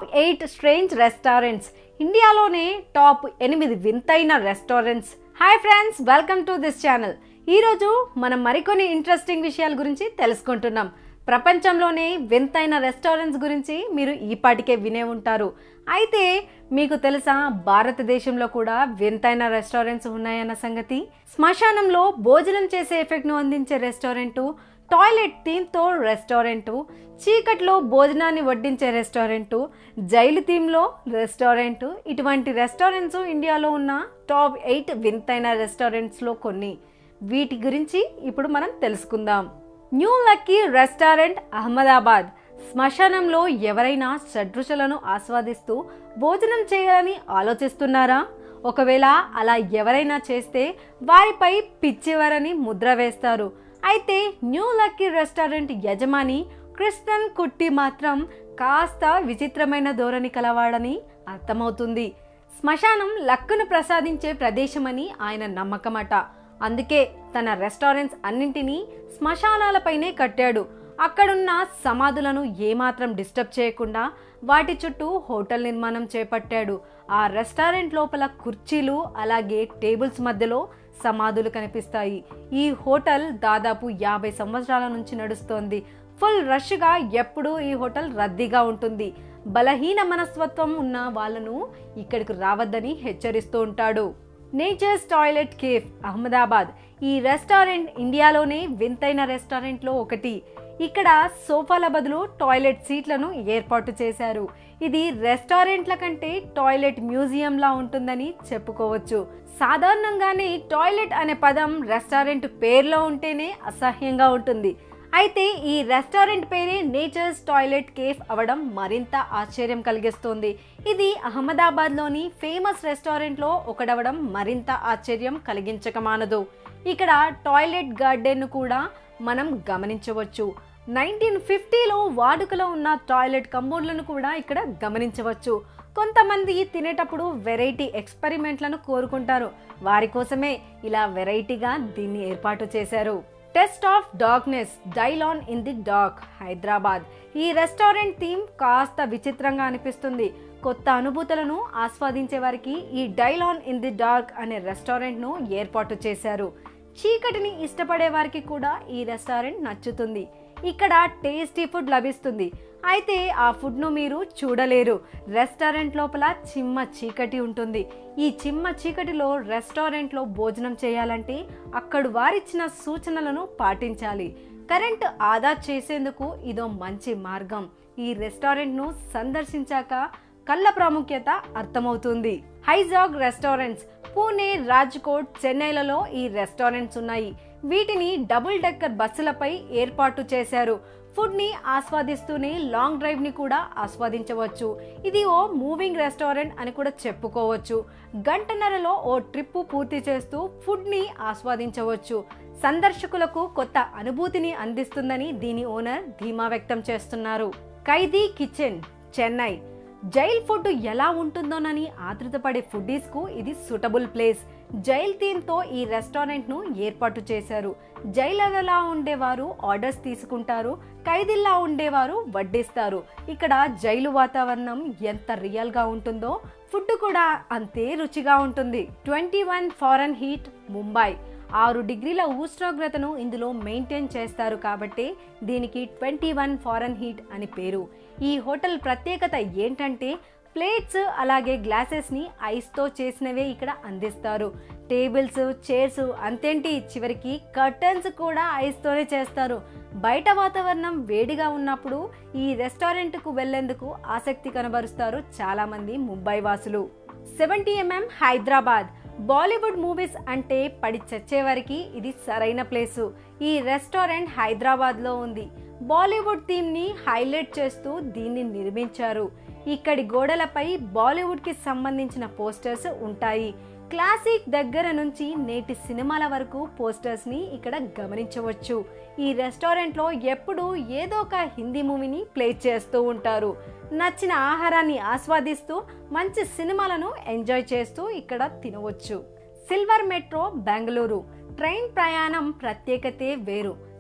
eight strange restaurants ఇండియాలోనే top ఎనిమిది వింతైన restaurants hi friends welcome to this channel ఈరోజు మనం మరికొన్ని ఇంట్రెస్టింగ్ విషయాల గురించి తెలుసుకుంటున్నాం ప్రపంచంలోనే వింతైన రెస్టారెంట్స్ గురించి మీరు ఈపాటికే వినే ఉంటారు అయితే మీకు తెలుసా భారతదేశంలో కూడా వింతైన రెస్టారెంట్స్ ఉన్నాయన్న సంగతి శ్మశానంలో భోజనం చేసే ఎఫెక్ట్ను అందించే రెస్టారెంటు టాయిలెట్ థీమ్తో రెస్టారెంటు చీకట్లో భోజనాన్ని వడ్డించే రెస్టారెంటు జైలు థీమ్లో రెస్టారెంటు ఇటువంటి రెస్టారెంట్స్ ఇండియాలో ఉన్న టాప్ ఎయిట్ వింతైన రెస్టారెంట్స్లో కొన్ని వీటి గురించి ఇప్పుడు మనం తెలుసుకుందాం న్యూ లక్కీ రెస్టారెంట్ అహ్మదాబాద్ శ్మశానంలో ఎవరైనా షడ్రుచులను ఆస్వాదిస్తూ భోజనం చేయాలని ఆలోచిస్తున్నారా ఒకవేళ అలా ఎవరైనా చేస్తే వారిపై పిచ్చివరని ముద్ర వేస్తారు అయితే న్యూ లక్కీ రెస్టారెంట్ యజమాని క్రిస్టన్ కుట్టి మాత్రం కాస్త విచిత్రమైన ధోరణి కలవాడని అర్థమవుతుంది శ్మశానం లక్కును ప్రసాదించే ప్రదేశమని ఆయన నమ్మకమట అందుకే తన రెస్టారెంట్స్ అన్నింటినీ శ్మశానాలపైనే కట్టాడు అక్కడున్న సమాధులను ఏమాత్రం డిస్టర్బ్ చేయకుండా వాటి చుట్టూ హోటల్ నిర్మాణం చేపట్టాడు ఆ రెస్టారెంట్ లోపల కుర్చీలు అలాగే టేబుల్స్ మధ్యలో సమాధులు కనిపిస్తాయి ఈ హోటల్ దాదాపు యాభై సంవత్సరాల నుంచి నడుస్తోంది ఫుల్ రష్గా ఎప్పుడూ ఈ హోటల్ రద్దీగా ఉంటుంది బలహీన మనస్తత్వం ఉన్న వాళ్ళను ఇక్కడికి రావద్దని హెచ్చరిస్తూ ఉంటాడు నేచర్స్ టాయిలెట్ కేఫ్ అహ్మదాబాద్ ఈ రెస్టారెంట్ ఇండియాలోనే వింతైన రెస్టారెంట్లో ఒకటి ఇక్కడ సోఫాల బదులు టాయిలెట్ సీట్లను ఏర్పాటు చేశారు ఇది రెస్టారెంట్ల కంటే టాయిలెట్ మ్యూజియంలా ఉంటుందని చెప్పుకోవచ్చు సాధారణంగానే టాయిలెట్ అనే పదం రెస్టారెంట్ పేరులో ఉంటేనే అసహ్యంగా ఉంటుంది అయితే ఈ రెస్టారెంట్ పేరే నేచర్స్ టాయిలెట్ కేఫ్ అవడం మరింత ఆశ్చర్యం కలిగిస్తుంది ఇది అహ్మదాబాద్లోని ఫేమస్ రెస్టారెంట్లో ఒకడవడం మరింత ఆశ్చర్యం కలిగించకమానదు ఇక్కడ టాయిలెట్ గార్డెన్ను కూడా మనం గమనించవచ్చు నైన్టీన్ ఫిఫ్టీలో వాడుకలో ఉన్న టాయిలెట్ కంబోర్డ్లను కూడా ఇక్కడ గమనించవచ్చు కొంతమంది తినేటప్పుడు వెరైటీ ఎక్స్పెరిమెంట్లను కోరుకుంటారు వారి కోసమే ఇలా వెరైటీగా దీన్ని ఏర్పాటు చేశారు taste of darkness dialogue in the dark Hyderabad ఈ రెస్టారెంట్ థీమ్ కాస్త విచిత్రంగా అనిపిస్తుంది కొత్త అనుభూతులను ఆస్వాదించే వారికి ఈ డైలాన్ ఇన్ ది డార్క్ అనే రెస్టారెంట్ను ఏర్పాటు చేశారు చీకటిని ఇష్టపడే వారికి కూడా ఈ రెస్టారెంట్ నచ్చుతుంది ఇక్కడ టేస్టీ ఫుడ్ లభిస్తుంది అయితే ఆ ఫుడ్ను మీరు చూడలేరు రెస్టారెంట్ లోపల చిమ్మ చీకటి ఉంటుంది ఈ చిమ్మ చీకటిలో రెస్టారెంట్లో భోజనం చేయాలంటే అక్కడ వారిచ్చిన సూచనలను పాటించాలి కరెంట్ ఆదా చేసేందుకు ఇదో మంచి మార్గం ఈ రెస్టారెంట్ను సందర్శించాక కళ్ళ ప్రాముఖ్యత అర్థమవుతుంది హైజాగ్ రెస్టారెంట్స్ పూణే రాజ్కోట్ చెన్నైలలో ఈ రెస్టారెంట్స్ ఉన్నాయి వీటిని డబుల్ డెక్కర్ బస్సులపై ఏర్పాటు చేశారు ఫుడ్ని ఆస్వాదిస్తూనే లాంగ్ డ్రైవ్ని కూడా ఆస్వాదించవచ్చు ఇది ఓ మూవింగ్ రెస్టారెంట్ అని కూడా చెప్పుకోవచ్చు గంటన్నరలో ఓ ట్రిప్ పూర్తి చేస్తూ ఫుడ్ని ఆస్వాదించవచ్చు సందర్శకులకు కొత్త అనుభూతిని అందిస్తుందని దీని ఓనర్ ధీమా వ్యక్తం చేస్తున్నారు ఖైదీ కిచెన్ చెన్నై జైల్ ఫుడ్ ఎలా ఉంటుందోనని ఆతృతపడే ఫుడ్డీస్కు ఇది సూటబుల్ ప్లేస్ జైల్ థీమ్తో ఈ రెస్టారెంట్ను ఏర్పాటు చేశారు జైలర్లా ఉండేవారు ఆర్డర్స్ తీసుకుంటారు ఖైదీల్లా ఉండేవారు వడ్డిస్తారు ఇక్కడ జైలు వాతావరణం ఎంత రియల్గా ఉంటుందో ఫుడ్ కూడా అంతే రుచిగా ఉంటుంది twenty one Fahrenheit Mumbai ఆరు డిగ్రీల ఉష్ణోగ్రతను ఇందులో మెయింటైన్ చేస్తారు కాబట్టి దీనికి ట్వంటీ వన్ ఫారెన్ హీట్ అని పేరు ఈ హోటల్ ప్రత్యేకత ఏంటంటే ప్లేట్స్ అలాగే గ్లాసెస్ని ఐస్తో చేసినవే ఇక్కడ అందిస్తారు టేబుల్స్ చైర్స్ అంతేంటి చివరికి కర్టన్స్ కూడా ఐస్తోనే చేస్తారు బయట వాతావరణం వేడిగా ఉన్నప్పుడు ఈ రెస్టారెంట్కు వెళ్లేందుకు ఆసక్తి కనబరుస్తారు చాలామంది ముంబై వాసులు seventy MM Hyderabad Bollywood movies అంటే పడి చచ్చేవారికి ఇది సరైన ప్లేసు ఈ రెస్టారెంట్ హైదరాబాద్లో ఉంది బాలీవుడ్ థీమ్ని హైలైట్ చేస్తూ దీన్ని నిర్మించారు ఇక్కడి గోడలపై బాలీవుడ్కి సంబంధించిన పోస్టర్స్ ఉంటాయి క్లాసిక్ దగ్గర నుంచి నేటి సినిమాల వరకు పోస్టర్స్ని ఇక్కడ గమనించవచ్చు ఈ రెస్టారెంట్లో ఎప్పుడూ ఏదో ఒక హిందీ మూవీని ప్లే చేస్తూ ఉంటారు నచ్చిన ఆహారాన్ని ఆస్వాదిస్తూ మంచి సినిమాలను ఎంజాయ్ చేస్తూ ఇక్కడ తినవచ్చు సిల్వర్ మెట్రో బెంగళూరు ట్రైన్ ప్రయాణం ప్రత్యేకతే వేరు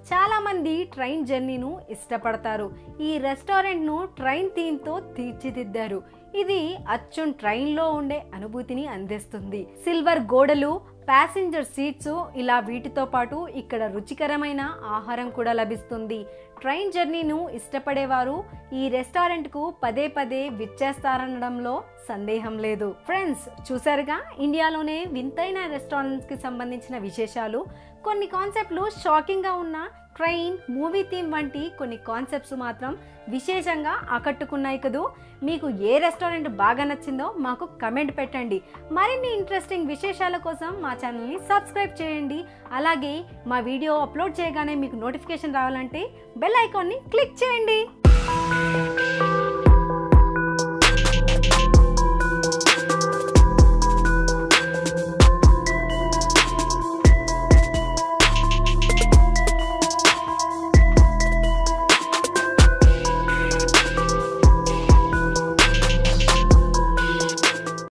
చాలామంది ట్రైన్ జర్నీను ఇష్టపడతారు ఈ రెస్టారెంట్ను ట్రైన్ థీమ్తో తీర్చిదిద్దారు ఇది అచ్చం ట్రైన్లో ఉండే అనుభూతిని అందిస్తుంది సిల్వర్ గోడలు ప్యాసింజర్ సీట్స్ ఇలా వీటితో పాటు ఇక్కడ రుచికరమైన ఆహారం కూడా లభిస్తుంది ట్రైన్ జర్నీను ఇష్టపడేవారు ఈ రెస్టారెంట్కు పదే పదే విచ్చేస్తారనడంలో సందేహం లేదు ఫ్రెండ్స్ చూసారుగా ఇండియాలోనే వింతైన రెస్టారెంట్స్కి సంబంధించిన విశేషాలు కొన్ని కాన్సెప్ట్లు షాకింగ్గా ఉన్న ట్రైన్ మూవీ థీమ్ వంటి కొన్ని కాన్సెప్ట్స్ మాత్రం విశేషంగా ఆకట్టుకున్నాయి కదూ మీకు ఏ రెస్టారెంట్ బాగా నచ్చిందో మాకు కమెంట్ పెట్టండి మరిన్ని ఇంట్రెస్టింగ్ విశేషాల కోసం మా ఛానల్ని సబ్స్క్రైబ్ చేయండి అలాగే మా వీడియో అప్లోడ్ చేయగానే మీకు నోటిఫికేషన్ రావాలంటే బెల్ ఐకాన్ని క్లిక్ చేయండి